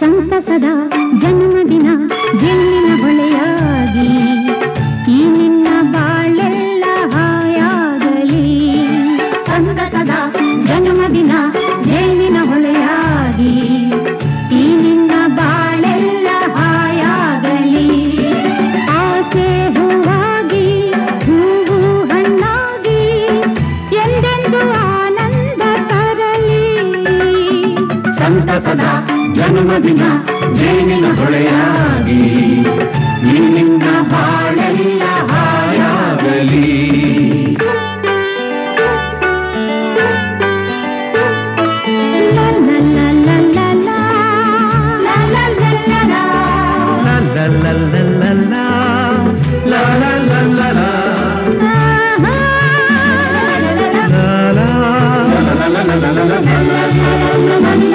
ಸಂತಸದ ಜನ್ಮದಿನ ಜನ್ಮಿನ ಹೊಳೆಯಾಗಿ ಈ ನಿನ್ನ ಬಾಳೆಲ್ಲ ಹಾಯಾಗಲಿ ಸಂತಸದ ಜನ್ಮದಿನ ಜನ್ಮಿನ ಹೊಳೆಯಾಗಿ ಈ ನಿನ್ನ ಬಾಳೆಲ್ಲ ಹಾಯಾಗಲಿ ಆಸೆ ಹೂವಾಗಿ ಹೂವು ಹಣ್ಣಾಗಿ ಎಂದೆಂದು ಆನಂದ ತರಲಿ ಸಂತಸದ ಜನ್ಮದಿನ ಜೇನಿನ ಹೊಳೆಯಾಗಿ ಈ ನಿನ್ನ ಬಾಳೆಲ್ಲ ಹಾಯಾಗಲಿ ಲಾ ಲಾ ಲಾ ಲಾ ಲಾ ಲಾ. ಲಾ ಲಾ ಲಾ ಲಾ ಲಾ. ಲಾ ಲಾ ಲಾ ಲಾ ಲಾ ಲಾ. ಲಾ ಲಾ ಲಾ ಲಾ ಲಾ. ಆಹಾ. ಲಾ ಲಾ. ಲಾ ಲಾ ಲಾ ಲಾ ಲಾ ಲಾ ಲಾ ಲಾ.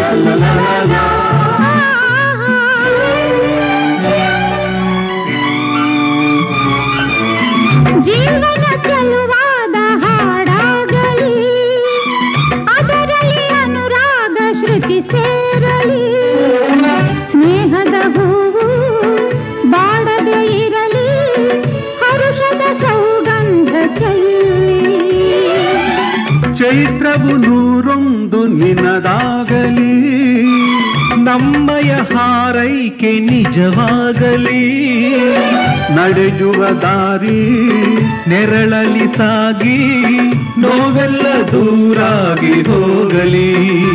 ಜೀವನ ಚೆಲುವಾದ ಹಾಡಾಗಲಿ ಅದರಲ್ಲಿ ಅನುರಾಗ ಶ್ರುತಿ ಸೇರಲಿ ಸ್ನೇಹದ ಹೂವು ಬಾಡದೆ ಇರಲಿ ಹರುಷದ ಸೌಗಂಧ ಚೆಲ್ಲಿ ಚೈತ್ರವು ನೂರೊಂದು ನಿನದಾಗಲಿ ನಮ್ಮಯ ಹಾರೈಕೆ ನಿಜವಾಗಲಿ ನಡೆಯುವ ದಾರಿ ನೆರಳಲಿ ಸಾಗಿ ನೋವೆಲ್ಲ ದೂರಾಗಿ ಹೋಗಲಿ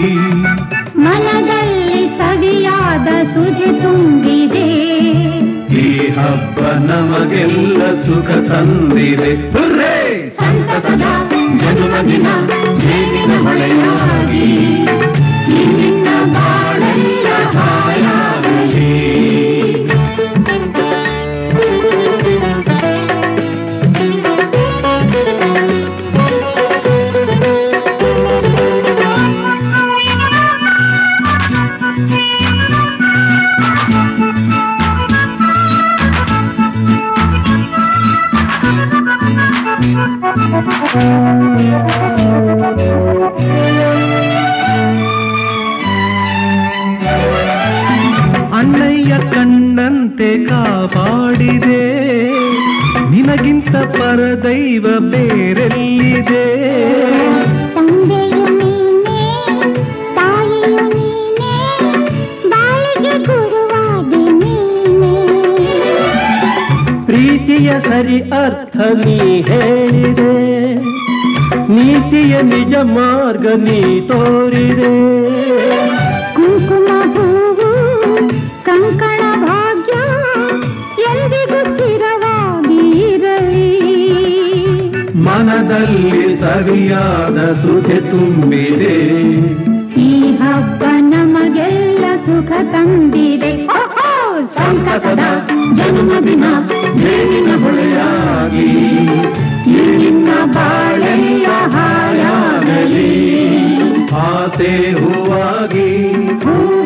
ಮನದಲ್ಲಿ ಸವಿಯಾದ ಸುಧೆ ತುಂಬಿದೆ ಈ ಹಬ್ಬ ನಮಗೆಲ್ಲ ಸುಖ ತಂದಿದೆ ಹುರ್ರೇ! ಸಂತಸದ ಜನ್ಮದಿನ ಜೇನಿನ ಹೊಳೆಯಾಗಿ ಈ ನಿನ್ನ ಬಾಳೆಲ್ಲ ಹಾಯಾಗಲಿ ಅಣ್ಣಯ್ಯ ಕಣ್ಣಂತೆ ಕಾಪಾಡಿದೆ ನಿನಗಿಂತ ಪರದೈವ ಬೇರೆಲ್ಲಿದೆ ತಂದೆಯು ನೀನೇ ತಾಯಿಯು ನೀನೇ ಬಾಳಿಗೆ ಗುರುವಾದಿ ನೀನೇ ಪ್ರೀತಿಯ ಸರಿ ಅರ್ಥ ನೀ ಹೇಳಿದೆ ನೀತಿಯ ನಿಜ ಮಾರ್ಗ ನೀ ತೋರಿದೆ ಕುಂಕುಮ ಹೂವು ಕಂಕಣ ಭಾಗ್ಯ ಎಂದಿಗೂ ಸ್ಥಿರವಾಗಿ ಇರಲಿ ಮನದಲ್ಲಿ ಸರಿಯಾದ ಸುಖೆ ತುಂಬಿದೆ ಈ ಹಬ್ಬ ನಮಗೆಲ್ಲ ಸುಖ ತಂದಿದೆ ಓಹೋ, ಸಂತಸದ ಜನ್ಮದಿನ ಜೇನಿನ ಹೊಳೆಯಾಗಿ ಈ ನಿನ್ನ ಬಾಳೆಲ್ಲ ಹಾಯಾಗಲಿ ಆಸೆ ಹೂವಾಗಿ ಹೂ